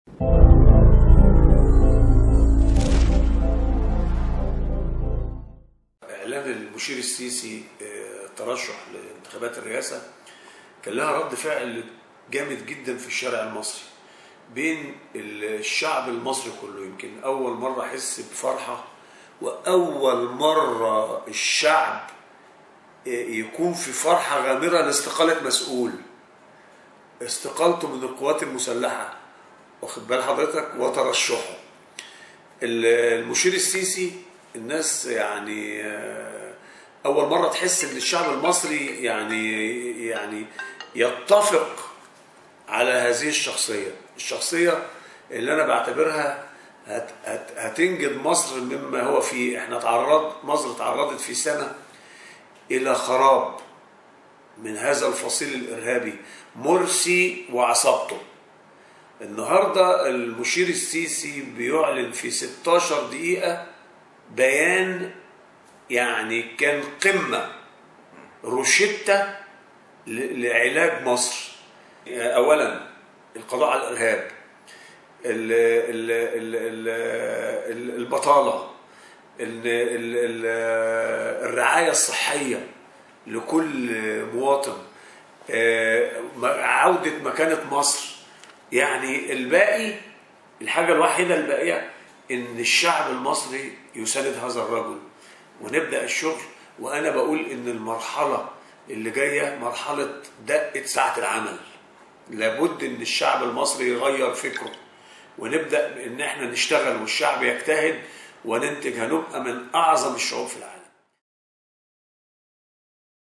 اعلان المشير السيسي آه، ترشح لانتخابات الرئاسه كان لها رد فعل جامد جدا في الشارع المصري بين الشعب المصري كله يمكن اول مره احس بفرحه واول مره الشعب آه، يكون في فرحه غامره لاستقاله مسؤول استقالته من القوات المسلحه واخد بال حضرتك وترشحه المشير السيسي الناس يعني آه، اول مره تحس ان الشعب المصري يعني يعني يتفق على هذه الشخصيه الشخصيه اللي انا بعتبرها هت هت هتنجد مصر مما هو فيه احنا تعرض مصر تعرضت في سنه الى خراب من هذا الفصيل الارهابي مرسي وعصابته النهارده المشير السيسي بيعلن في 16 دقيقه بيان يعني كان قمه روشته ل- لعلاج مصر اولا القضاء على الارهاب ال- ال- ال- ال- ال- البطاله ال- ال- ال- الرعايه الصحيه لكل مواطن آه، عوده مكانه مصر يعني الباقي الحاجه الوحيده الباقيه ان الشعب المصري يساند هذا الرجل ونبدا الشغل وانا بقول ان المرحله اللي جايه مرحله دقه ساعه العمل لابد ان الشعب المصري يغير فكره ونبدا ان احنا نشتغل والشعب يجتهد وننتج هنبقى من اعظم الشعوب في العالم